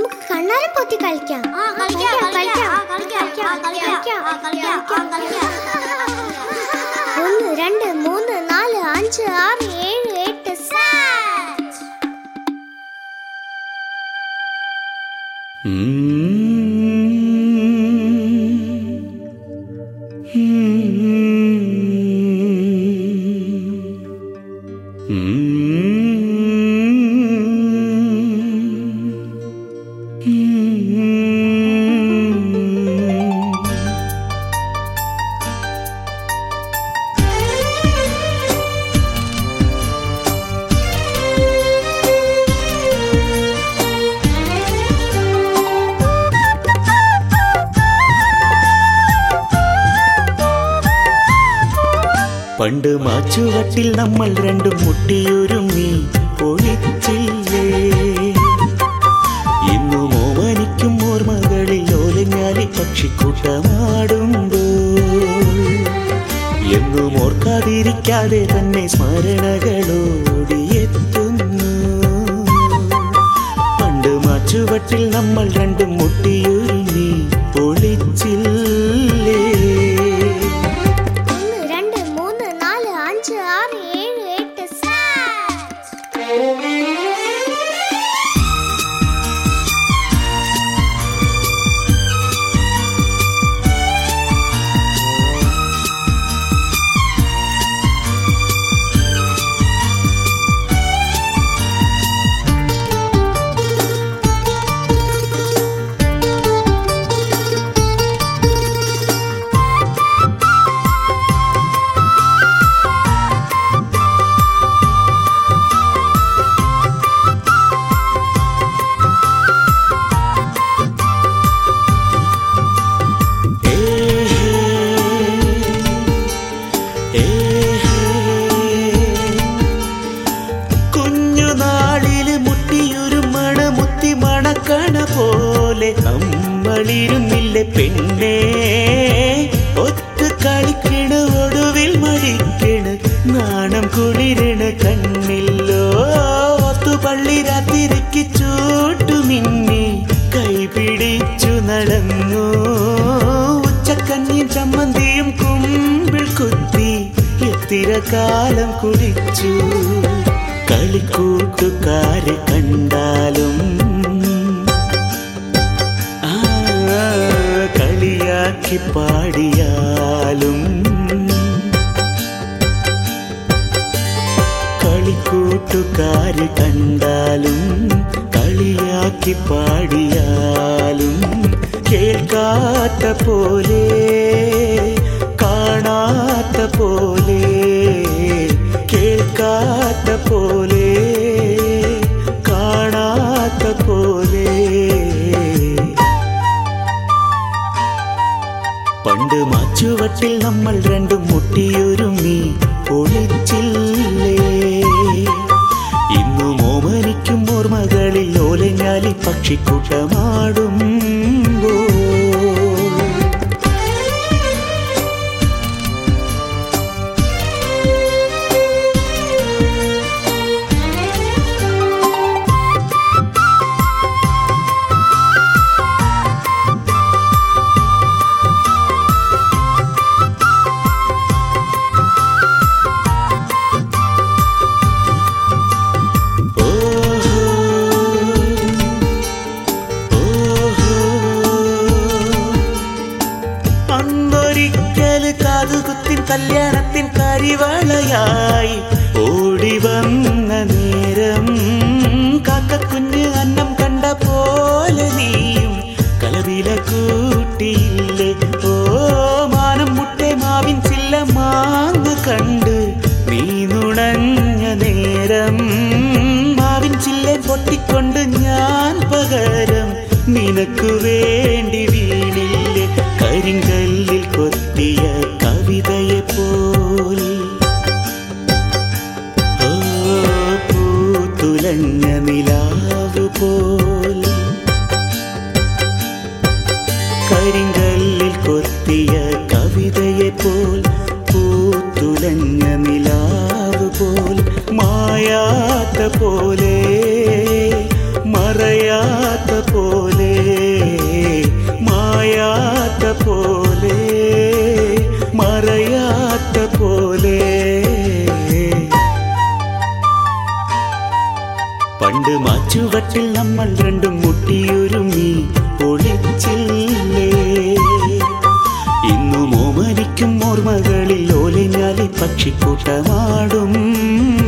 നമുക്ക് കണ്ണാരം പൊത്തി കളിക്കാം ആ, കളിക്കാം, കളിക്കാം, ആ, കളിക്കാം, കളിക്കാം, ആ, കളിക്കാം, ആ, കളിക്കാം, ആ, കളിക്കാം. ഒന്ന് രണ്ട് മൂന്ന് നാല് അഞ്ച് ആറ് ഏഴ് എട്ട് Set. പണ്ട് മാച്ചുവട്ടിൽ നമ്മൾ രണ്ടും മുട്ടിയൊരുങ്ങി ഒളിച്ചില്ലേ ഇന്നു മോമനിക്കും ഓർമ്മകളിൽ ഓലഞ്ഞാലി പക്ഷിക്കൂട്ടമാടുമ്പോൾ എന്നും ഓർക്കാതിരിക്കാതെ തന്നെ സ്മരണകളോടിയെത്തുന്നു പണ്ട് മാച്ചുവട്ടിൽ നമ്മൾ രണ്ടും മുട്ടിയൊരുങ്ങി ഒളിച്ചില്ലേ ഒന്ന് രണ്ട് മൂന്ന് നാല് അഞ്ച് ആറ് ഏഴ് എട്ട് Set. കുഞ്ഞുനാളില് മുട്ടിയൊരു മണമുത്തി മണക്കണ പോലെ നമ്മളിരുന്നില്ലേ പെണ്ണേ ഒത്ത് കളിക്കണ് ഒടുവിൽ മടിക്കണ് നാണം കുളിരണ കണ്ണില്ലോ ഒത്തു പള്ളി രാത്രിക്ക് ചൂട്ടുമിന്നി കൈപിടിച്ചു നടന്നു ഉച്ചക്കഞ്ഞിയും ചമ്മന്തിയും കുമ്പിൾ കുത്തി എത്തിര കാലം കുടിച്ചു കളിക്കൂട്ടുകാരെ കണ്ടാലും ആ, കളിയാക്കി പാടിയാലും കളിക്കൂട്ടുകാര് കണ്ടാലും കളിയാക്കി പാടിയാലും കേൾക്കാത്ത പോലെ കാണാത്ത പോലെ കേൾക്കാത്ത പോലെ കാണാത്ത പോലെ പണ്ട് മാച്ചുവട്ടിൽ നമ്മൾ രണ്ടും മുട്ടിയൊരുങ്ങി ഒളിച്ചില്ലേ ഇന്നു മോമനിക്കും ഓർമ്മകളിൽ ഓലഞ്ഞാലി പക്ഷിക്കൂട്ടമാടുമ്പോൾ അന്നൊരിക്കൽ കാതുകുത്തിൻ കല്യാണത്തിൻ കരിവളയായി ഓടി വന്ന നേരം കാക്കക്കുഞ്ഞ് അന്നം കണ്ട പോലെ നീയും കലവില കൂട്ടിയില്ലേ ഓ മാനം മുട്ടെ മാവിൻ ചില്ല മാങ്ങ കണ്ട് നീ നുണഞ്ഞ നേരം മാവിൻ ചില്ലെ പൊട്ടിക്കൊണ്ട് ഞാൻ പകരം നിനക്കു വേണ്ടി വീണില്ലേ കരിങ്കല്ലിൽ കൊത്തിയ കവിതയെ പോൽ ഓ പൂത്തുലഞ്ഞ നിലാവ് പോൽ കരിങ്കല്ലിൽ കൊത്തിയ കവിതയെ പോൽ പൂത്തുലഞ്ഞ നിലാവ് പോൽ മായാത്ത പോലെ മറയാത്ത പോലെ മരച്ചുവട്ടിൽ നമ്മൾ രണ്ടും മുട്ടിയൊരുങ്ങി ഒളിച്ചില്ലേ ഇന്നു മോമരിക്കും ഓർമ്മകളിൽ ഓലിഞ്ഞാലി പക്ഷിക്കൂട്ടമാടും